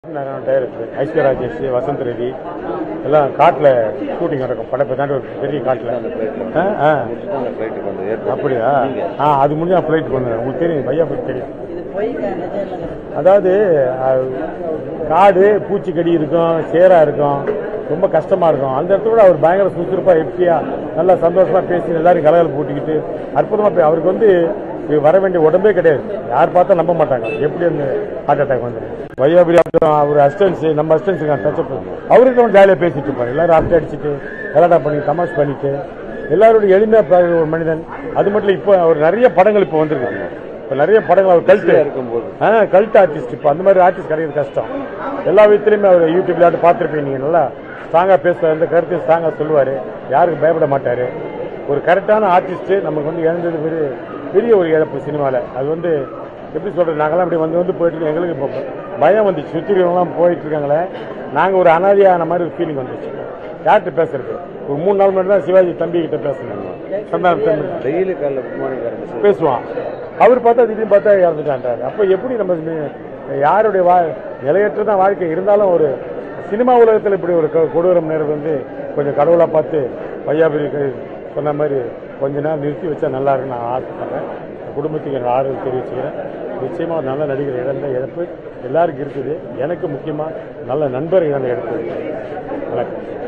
Director Aishwarya Rajesh Vasanth Reddy எல்லாம் காட்டில் shooting நடக்கும் படப்பை தாண்டி ஒரு பெரிய காட்டில் ஆ ஆ முடிச்சுட்டு அந்த ஃப்ளைட்டுக்கு வந்து ஏர்போர்ட் அப்படியா ஆ அது முடிஞ்சா ஃப்ளைட்டுக்கு வந்தேன் உங்களுக்கு தெரியும் பையா பற்றி தெரியும் இது பொய் நிஜம் இல்லைங்க அதாவது அஹ், காடு பூச்சிக்கடி இருக்கும் சேரா இருக்கும் ரொம்ப கஷ்டமா இருக்கும் அந்த இடத்துல கூட அவர் பயங்கர சுறுசுறுப்பா ஹெப்டியா நல்லா சந்தோஷமா பேசி எல்லாரும் கலகல போட்டுக்கிட்டு அற்புதமா பே- அவருக்கு வந்து இது வர வேண்டிய உடம்பே கிடையாது யார் பார்த்தா நம்ப மாட்டாங்க எப்படி அந்த ஹார்ட் அட்டாக் வந்து வையாபுரி அப்புறம் அவர் அசிஸ்டன்ஸ் நம்ம அசிஸ்டன்ஸ் டச்சப் அவருக்கு ஜாலியாக பேசிட்டு இருப்பாரு எல்லாரும் அரட்டை அடிச்சுட்டு கலாட்டா பண்ணி தமாஷ் பண்ணிட்டு எல்லாரோட எளிமையா பழகுற ஒரு மனிதன் அது மட்டும் இல்ல, இப்போ அவர் நிறைய படங்கள் இப்போ வந்திருக்கு இப்போ நிறைய படங்கள் அவர் கல்ட்டு இருக்கும்போது ஆ கல்ட் ஆர்டிஸ்ட் இப்போ அந்த மாதிரி ஆர்டிஸ்ட் கிடைக்கிறது கஷ்டம் எல்லா விதத்துலையுமே அவர் யூடியூப்ல ஆட்டு பார்த்துருப்பீங்க நீங்கள் நல்லா ஸ்ட்ராங்காக பேசுவார் எந்த கருத்தையும் ஸ்ட்ராங்காக சொல்லுவார் யாருக்கு பயப்பட மாட்டார் ஒரு கரெக்டான ஆர்டிஸ்ட் நமக்கு வந்து இழந்தது பெரிய பெரிய ஒரு இழப்பு சினிமாவில் அது வந்து எப்படி சொல்கிறது நாங்களாம் இப்படி வந்து வந்து போயிட்டு இருக்கோம். எங்களுக்கு இப்போ பயம் வந்துச்சு சுற்றி இருக்கவங்களாம் போயிட்டு இருக்காங்களே நாங்கள் ஒரு அனாதையான மாதிரி ஒரு ஃபீலிங் வந்துச்சு யார்கிட்ட பேசுறது ஒரு மூணு நாள் முன்னாடி தான் சிவாஜி தம்பி கிட்ட பேசினாங்க சந்தானம் தம்பி டெய்லி காலைல குட் மார்னிங் ஆரம்பிச்சு பேசுவான் அவர் பார்த்தா திடீர்னு பார்த்தா இறந்துட்டான்றாரு அப்போ எப்படி நம்ம நி- யாருடைய வா நிலையற்ற தான் வாழ்க்கை இருந்தாலும் ஒரு சினிமா உலகத்தில் இப்படி ஒரு கொ- கொடூரம் நேரம் வந்து கொஞ்சம் கடவுளா பார்த்து பையாபுரி க- சொன்ன மாதிரி கொஞ்ச நேரம் நிறுத்தி வச்சா நல்லா இருக்குன்னு நான் ஆசைப்படுறேன் குடும்பத்துக்கு என்னோட ஆறுதல் தெரிவிச்சுக்கிறேன் நிச்சயமா ஒரு நல்ல நடிகர் இழந்த இழப்பு எல்லாருக்கும் இருக்குது எனக்கு முக்கியமா நல்ல நண்பர் இழந்த இழப்பு வணக்கம்